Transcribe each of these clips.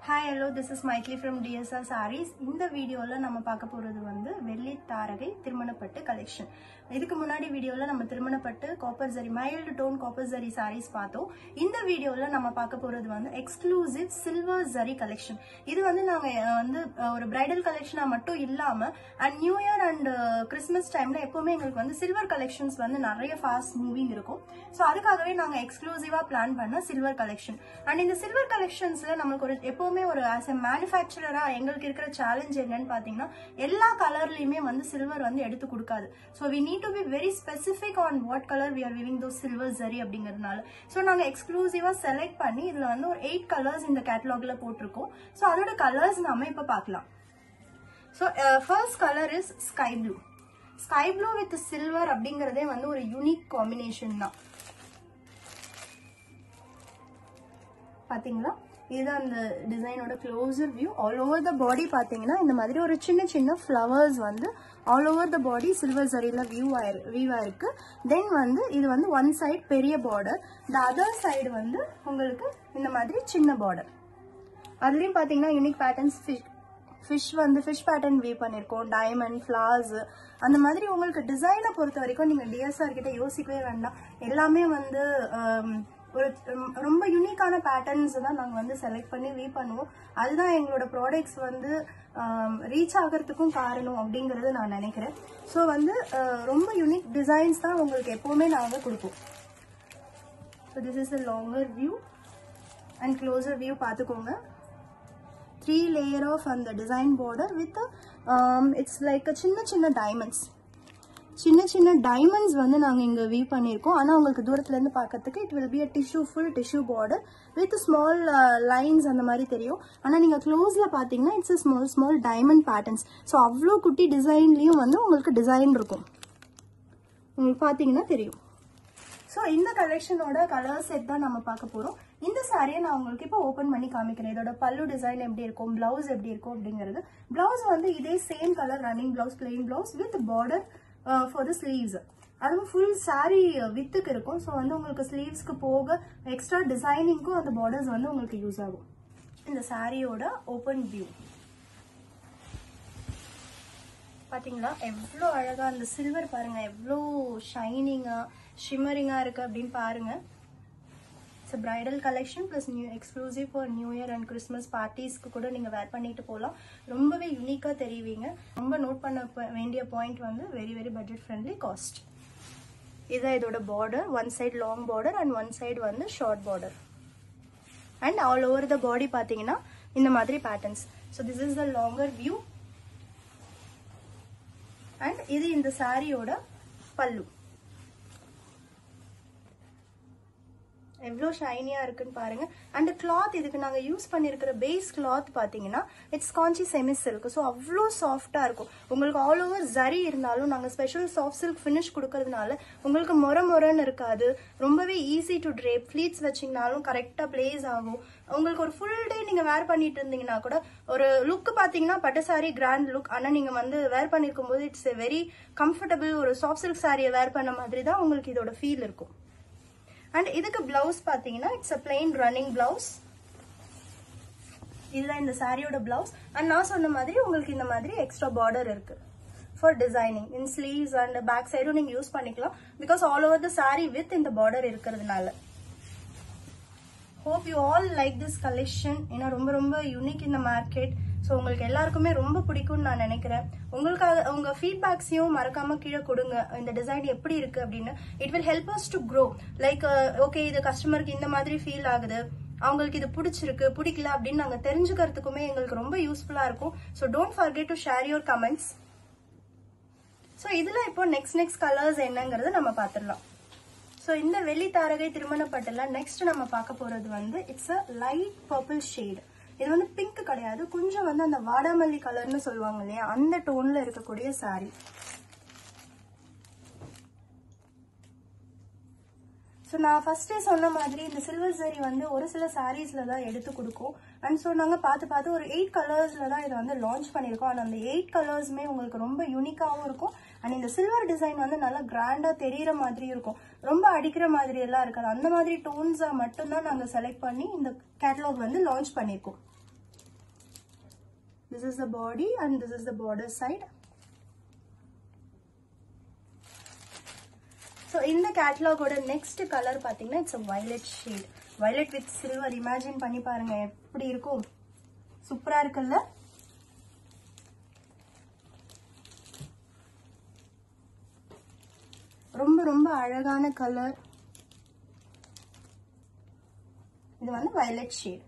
Hi hello this is மைக்லி from DSR sarees இந்த வீடியோவில் நம்ம பார்க்க போகிறது வந்து வெள்ளி தாரகை திருமணப்பட்டு கலெக்ஷன் இதுக்கு முன்னாடி வீடியோவில் நம்ம திருமணப்பட்டு copper zari mild tone copper zari sarees பார்த்தோம் இந்த வீடியோவில் நம்ம பார்க்க போகிறது வந்து எக்ஸ்க்ளூசிவ் சில்வர் ஜரி கலெக்ஷன் இது வந்து நாங்கள் வந்து அஹ், ஒரு பிரைடல் கலெக்ஷனாக மட்டும் இல்லாமல் and new year and Christmas டைமில் எப்போவுமே எங்களுக்கு வந்து சில்வர் கலெக்ஷன்ஸ் வந்து நிறைய ஃபாஸ்ட் மூவிங் இருக்கும் ஸோ அதுக்காகவே நாங்கள் எக்ஸ்க்ளூசிவாக பிளான் பண்ண சில்வர் கலெக்ஷன் அண்ட் இந்த சில்வர் கலெக்ஷன்ஸில் நம்மளுக்கு ஒரு எப்போவுமே ஒரு ஆஸ் எ மேனுஃபேக்சரராக எங்களுக்கு இருக்கிற சேலஞ்ச் என்னன்னு பார்த்தீங்கன்னா எல்லா கலர்லையுமே வந்து சில்வர் வந்து எடுத்து கொடுக்காது so we need to be very specific on what colour we are weaving though silver saree அப்படிங்கிறதுனால ஸோ நாங்கள் எக்ஸ்க்ளூசிவாக செலக்ட் பண்ணி இதில் வந்து ஒரு எயிட் கலர்ஸ் இந்த கேட்டலாகில் போட்டிருக்கோம் ஸோ அதோட கலர்ஸ் நாம இப்போ பார்க்கலாம் so first colour is sky blue sky blue with silver அப்படிங்கிறதே வந்து ஒரு யூனிக் காம்பினேஷன் தான் பாத்தீங்களா இதுதான் அந்த டிசைனோட closer view all over the body பாத்தீங்கன்னா இந்த மாதிரி ஒரு சின்ன சின்ன ஃப்ளவர்ஸ் வந்து all over the body silver சரியில் வியூ ஆயிரு வியூ ஆயிருக்கு தென் வந்து இது வந்து ஒன் சைடு பெரிய பார்டர் த அதர் சைடு வந்து உங்களுக்கு இந்த மாதிரி சின்ன பார்டர் அதுலயும் பாத்தீங்கன்னா யூனிக் பேட்டர்ன்ஸ் ஃபிஷ் வந்து ஃபிஷ் பேட்டர்ன் வியூ பண்ணியிருக்கோம் டைமண்ட் ஃப்ளார்ஸ் அந்த மாதிரி உங்களுக்கு டிசைனை பொறுத்த வரைக்கும் நீங்கள் டிஎஸ்ஆர் கிட்ட யோசிக்கவே வேண்டாம் எல்லாமே வந்து ஆம், ஒரு ரொம்ப- ரொம்ப யூனிக்கான பேட்டர்ன்ஸ் தான் நாங்கள் வந்து செலக்ட் பண்ணி வீ பண்ணுவோம் அதுதான் எங்களோட ப்ராடக்ட்ஸ் வந்து ரீச் ஆகிறதுக்கும் காரணம் அப்படிங்கறது நான் நினைக்கிறேன் ஸோ வந்து ஆஹ், ரொம்ப யூனிக் டிசைன்ஸ் தான் உங்களுக்கு எப்போவுமே நாங்கள் கொடுப்போம் so this is a longer view and closer view பார்த்துக்கோங்க த்ரீ லேயர் ஆஃப் அந்த design border with it's like சின்ன சின்ன டைமண்ட்ஸ் சின்ன சின்ன டைமண்ட்ஸ் வந்து நாங்கள் இங்கே வீவ் பண்ணியிருக்கோம் ஆனால் உங்களுக்கு தூரத்துலேருந்து பார்க்கறதுக்கு it will be a tissue full tissue border with small lines அந்த மாதிரி தெரியும் ஆனால் நீங்கள் க்ளோஸில் பார்த்தீங்கன்னா it's a small small diamond patterns so அவ்வளோ குட்டி டிசைன்லேயும் வந்து உங்களுக்கு டிசைன் இருக்கும் உங்களுக்கு பார்த்தீங்கன்னா தெரியும் ஸோ இந்த கலெக்ஷனோட கலர் செட் தான் நம்ம பார்க்க போகிறோம் இந்த சாரியை நான் உங்களுக்கு இப்போ ஓப்பன் பண்ணி காமிக்கிறேன் இதோட பல்லு டிசைன் எப்படி இருக்கும் பிளவுஸ் எப்படி இருக்கும் அப்படிங்கிறது பிளவுஸ் வந்து இதே same colour running blouse plain blouse with border for the sleeves அதுவும் ஃபுல் saree வித்துக்கு இருக்கும் ஸோ வந்து உங்களுக்கு ஸ்லீவ்ஸ்க்கு போக எக்ஸ்ட்ரா டிசைனிங்க்கும் அந்த பார்டர்ஸ் வந்து உங்களுக்கு யூஸ் ஆகும் இந்த சாரியோட ஓப்பன் வியூ பாத்தீங்களா எவ்வளோ அழகா அந்த சில்வர் பாருங்க எவ்வளோ ஷைனிங்கா ஷிம்மரிங்கா இருக்கு அப்படின்னு பாருங்க it's bridal collection plus new exclusive for new year and Christmas பார்ட்டிஸ்க்கு கூட நீங்கள் வேர் பண்ணிட்டு போகலாம் ரொம்பவே யூனிக்காக தெரிவிங்க ரொம்ப நோட் பண்ண ப- வேண்டிய பாயிண்ட் வந்து very very budget friendly cost இதுதான் இதோட border one side long border and one side வந்து short border and all over the body பார்த்தீங்கன்னா இந்த மாதிரி patterns so this is the longer view and இது இந்த சாரியோட பல்லு எவ்வளோ ஷைனியாக இருக்குன்னு பாருங்க அண்ட் கிளாத் இதுக்கு நாங்கள் யூஸ் பண்ணியிருக்கிற பேஸ் கிளாத் பார்த்தீங்கன்னா it's Kanchi semi silk so அவ்வளோ சாஃப்டாக இருக்கும் உங்களுக்கு ஆல் ஓவர் ஜரி இருந்தாலும் நாங்கள் ஸ்பெஷல் சாஃப்ட் சில்க் ஃபினிஷ் கொடுக்கறதுனால உங்களுக்கு மொர மொரன்னு இருக்காது ரொம்பவே ஈஸி டு ட்ரேப் ஃப்ளீட்ஸ் வச்சிங்கனாலும் கரெக்டாக ப்ளேஸ் ஆகும் உங்களுக்கு ஒரு ஃபுல் டே நீங்கள் வேர் பண்ணிட்டு இருந்தீங்கன்னா கூட ஒரு லுக் பார்த்தீங்கன்னா பட்டு சாரி கிராண்ட் லுக் ஆனால் நீங்கள் வந்து வேர் பண்ணிருக்கும் போது இட்ஸ் எ வெரி கம்ஃபர்டபுள் ஒரு சாஃப்ட் சில்க் சாரியை வேர் பண்ண மாதிரி தான் உங்களுக்கு இதோட ஃபீல் இருக்கும் அண்ட் இதுக்கு பிளவுஸ் பாத்தீங்கன்னா it's a plain running blouse இதுதான் இந்த சாரியோட பிளவுஸ் அண்ட் நான் சொன்ன மாதிரி உங்களுக்கு இந்த மாதிரி எக்ஸ்ட்ரா பார்டர் இருக்கு for designing in sleeves and back சைடும் நீங்க யூஸ் பண்ணிக்கலாம் because all over the saree with இந்த பார்டர் இருக்கிறதுனால hope you all like this collection ஏன்னா ரொம்ப ரொம்ப யூனிக் இந்த மார்க்கெட் ஸோ உங்களுக்கு எல்லாருக்குமே ரொம்ப பிடிக்கும்னு நான் நினைக்கிறேன் உங்களுக்காக உங்க ஃபீட்பேக்ஸையும் மறக்காம கீழே கொடுங்க இந்த டிசைன் எப்படி இருக்கு அப்படின்னு it will help us to grow like okay இது கஸ்டமருக்கு இந்த மாதிரி ஃபீல் ஆகுது அவங்களுக்கு இது பிடிச்சிருக்கு பிடிக்கல அப்படின்னு நாங்கள் தெரிஞ்சுக்கிறதுக்குமே எங்களுக்கு ரொம்ப யூஸ்ஃபுல்லாக இருக்கும் so don't forget to share your comments so இதில் இப்போ நெக்ஸ்ட் நெக்ஸ்ட் கலர்ஸ் என்னங்கிறத நம்ம பார்த்துடலாம் ஸோ இந்த வெள்ளி தாரகை திருமணப்பட்டல நெக்ஸ்ட் நம்ம பார்க்க போறது வந்து it's a light purple shade இது வந்து பிங்க் கிடையாது கொஞ்சம் வந்து அந்த வாடாமல்லி கலர்னு சொல்லுவாங்க இல்லையா அந்த டோன்ல இருக்கக்கூடிய saree ஸோ நான் ஃபர்ஸ்டே சொன்ன மாதிரி இந்த சில்வர் சரி வந்து ஒரு சில சாரீஸ்ல தான் எடுத்து கொடுக்கும் அண்ட் ஸோ நாங்கள் பார்த்து பார்த்து ஒரு எயிட் கலர்ஸ்ல தான் இதை வந்து லான்ச் பண்ணியிருக்கோம் அண்ட் அந்த எயிட் கலர்ஸுமே உங்களுக்கு ரொம்ப யூனிக்காகவும் இருக்கும் அண்ட் இந்த சில்வர் டிசைன் வந்து நல்லா கிராண்டாக தெரியிற மாதிரி இருக்கும் ரொம்ப அடிக்கிற மாதிரி எல்லாம் இருக்காது அந்த மாதிரி டோன்ஸாக மட்டும்தான் நாங்கள் செலக்ட் பண்ணி இந்த கேட்டலாக் வந்து லான்ச் பண்ணியிருக்கோம் this is the body and this is the border side so இந்த கேட்லாகோட நெக்ஸ்ட் கலர் பார்த்தீங்கன்னா it's violet shade violet with silver imagine பண்ணி பாருங்க எப்படி இருக்கும் சூப்பரா இருக்குல்ல ரொம்ப ரொம்ப அழகான கலர் இது வந்து வயலட் ஷேட்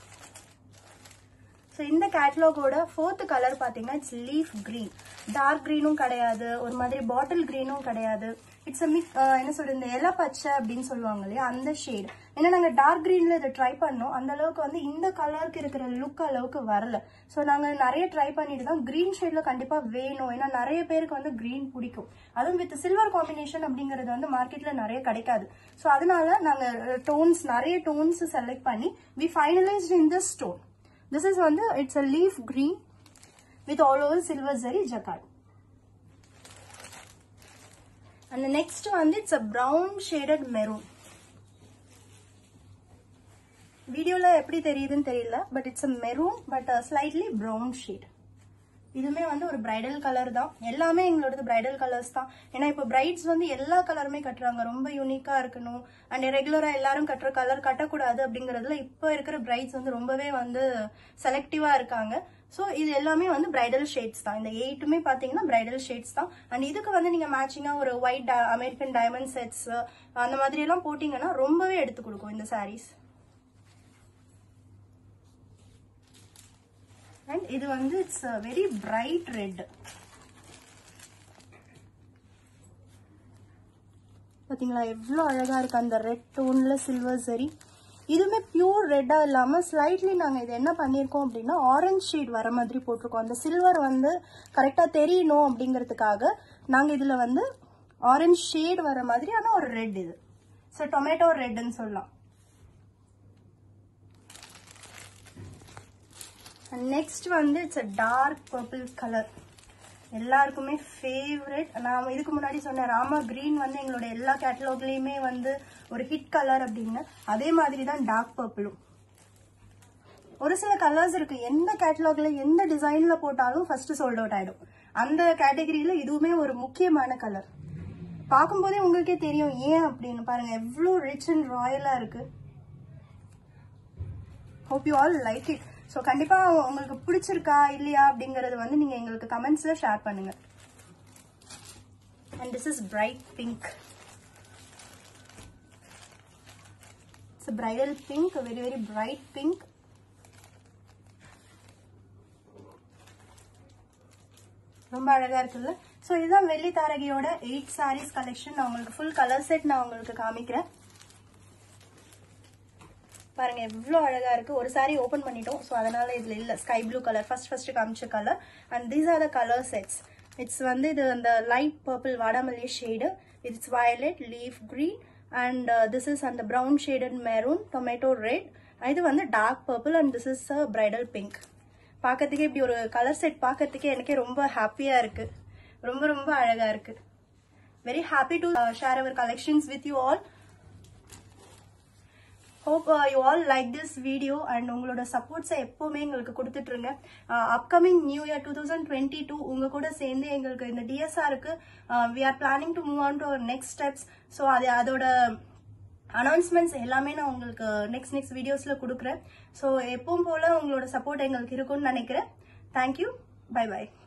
ஸோ இந்த கேட்லாகோட ஃபோர்த் கலர் பார்த்தீங்கன்னா இட்ஸ் லீஃப் green டார்க் க்ரீனும் கிடையாது ஒரு மாதிரி பாட்டில் க்ரீனும் கிடையாது இட்ஸ் அ மிக் என்ன சொல்றது இந்த இலை பச்சை அப்படின்னு சொல்லுவாங்க இல்லையா அந்த ஷேட் ஏன்னா நாங்கள் டார்க் க்ரீனில் இதை ட்ரை பண்ணோம் அந்த அளவுக்கு வந்து இந்த கலருக்கு இருக்கிற லுக் அளவுக்கு வரல ஸோ நாங்கள் நிறைய ட்ரை பண்ணிட்டு தான் க்ரீன் ஷேடில் கண்டிப்பாக வேணும் ஏன்னா நிறைய பேருக்கு வந்து க்ரீன் பிடிக்கும் அதுவும் வித் சில்வர் காம்பினேஷன் அப்படிங்கிறது வந்து மார்க்கெட்டில் நிறைய கிடைக்காது ஸோ அதனால நாங்கள் டோன்ஸ் நிறைய டோன்ஸ் செலக்ட் பண்ணி we finalised in this stone This is வந்து it's a leaf green with all over silver zari jacquard. And the next one it's a brown shaded maroon. வீடியோல எப்படி தெரியுதுன்னு தெரியல but it's a maroon but slightly brown shade இதுவுமே வந்து ஒரு bridal colour தான் எல்லாமே எங்களோடது பிரைடல் கலர்ஸ் தான் ஏன்னா இப்போ பிரைட்ஸ் வந்து எல்லா கலருமே கட்டுறாங்க ரொம்ப யூனிக்கா இருக்கணும் அண்ட் ரெகுலரா எல்லாரும் கட்டுற கலர் கட்டக்கூடாது அப்படிங்கறதுல இப்போ இருக்கிற பிரைட்ஸ் வந்து ரொம்பவே வந்து செலக்டிவா இருக்காங்க ஸோ இது எல்லாமே வந்து பிரைடல் ஷேட்ஸ் தான் இந்த எயிட்டுமே பார்த்தீங்கன்னா பிரைடல் ஷேட்ஸ் தான் அண்ட் இதுக்கு வந்து நீங்கள் மேட்சிங்காக ஒரு ஒயிட் அமெரிக்கன் டைமண்ட் செட்ஸ் அந்த மாதிரி எல்லாம் போட்டிங்கன்னா ரொம்பவே எடுத்து கொடுக்கும் இந்த சாரீஸ் அண்ட் இது வந்து இட்ஸ் வெரி பிரைட் ரெட் பாத்தீங்களா எவ்வளோ அழகா இருக்கு அந்த ரெட் டோன்ல சில்வர் சரி இதுவுமே பியூர் ரெட்டா இல்லாம ஸ்லைட்லி நாங்க இது என்ன பண்ணியிருக்கோம் அப்படின்னா ஆரஞ்சு ஷேட் வர மாதிரி போட்டிருக்கோம் அந்த சில்வர் வந்து கரெக்டா தெரியணும் அப்படிங்கிறதுக்காக நாங்க இதுல வந்து ஆரஞ்சு ஷேட் வர மாதிரி ஆனா ஒரு ரெட் இது ஸோ டொமேட்டோ ரெட்னு சொல்லலாம் நெக்ஸ்ட் வந்து it's a dark purple colour எல்லாருக்குமே ஃபேவரட் நான் இதுக்கு முன்னாடி சொன்ன ராமா கிரீன் வந்து எங்களோட எல்லா கேட்டலாக்லயுமே வந்து ஒரு ஹிட் கலர் அப்படின்னு அதே மாதிரி தான் டார்க் பர்பிளும் ஒரு சில கலர்ஸ் இருக்கு எந்த கேட்டலாக்ல எந்த டிசைன்ல போட்டாலும் ஃபர்ஸ்ட் சோல்ட் அவுட் ஆயிடும் அந்த கேட்டகரியில இதுவுமே ஒரு முக்கியமான கலர் பார்க்கும்போதே உங்களுக்கே தெரியும் ஏன் அப்படின்னு பாருங்க எவ்வளோ ரிச் அண்ட் ராயலா இருக்கு hope you all like it so கண்டிப்பா உங்களுக்கு பிடிச்சிருக்கா இல்லையா அப்படிங்கறது வந்து நீங்க எங்களுக்கு கமெண்ட்ஸ்ல ஷேர் பண்ணுங்க and this is bright pink it's bridal pink very very bright pink ரொம்ப அழகா இருக்குல்ல ஸோ இதுதான் வெள்ளி தாரகையோட எயிட் சாரீஸ் கலெக்ஷன் நான் உங்களுக்கு ஃபுல் கலர் செட் நான் உங்களுக்கு காமிக்கிறேன் பாருங்க எவ்வளோ அழகா இருக்கு ஒரு சாரி ஓப்பன் பண்ணிட்டோம் ஸோ அதனால இதுல இல்ல sky blue colour first first காமிச்ச colour and these are the colour sets it's வந்து இது அந்த லைட் பர்பிள் வாடாமல்லி shade it's violet leaf green and this is அந்த brown shaded maroon tomato red இது வந்து dark purple and this is a bridal pink பார்க்கறதுக்கே இப்படி ஒரு கலர் செட் பார்க்கறதுக்கே எனக்கே ரொம்ப ஹாப்பியா இருக்கு ரொம்ப ரொம்ப அழகா இருக்கு very happy to share our collections with you all hope you all like this video and உங்களோட சப்போர்ட்ஸை எப்போவுமே எங்களுக்கு கொடுத்துட்ருங்க upcoming new year two thousand twenty two உங்கள் கூட சேர்ந்து எங்களுக்கு இந்த டிஎஸ்ஆருக்கு we are planning to move on to next steps so அது அதோட அனௌன்ஸ்மெண்ட்ஸ் எல்லாமே நான் உங்களுக்கு நெக்ஸ்ட் நெக்ஸ்ட் வீடியோஸில் கொடுக்குறேன் ஸோ எப்பவும் போல் உங்களோட சப்போர்ட் எங்களுக்கு இருக்கும்னு நினைக்கிறேன் தேங்க்யூ பை பை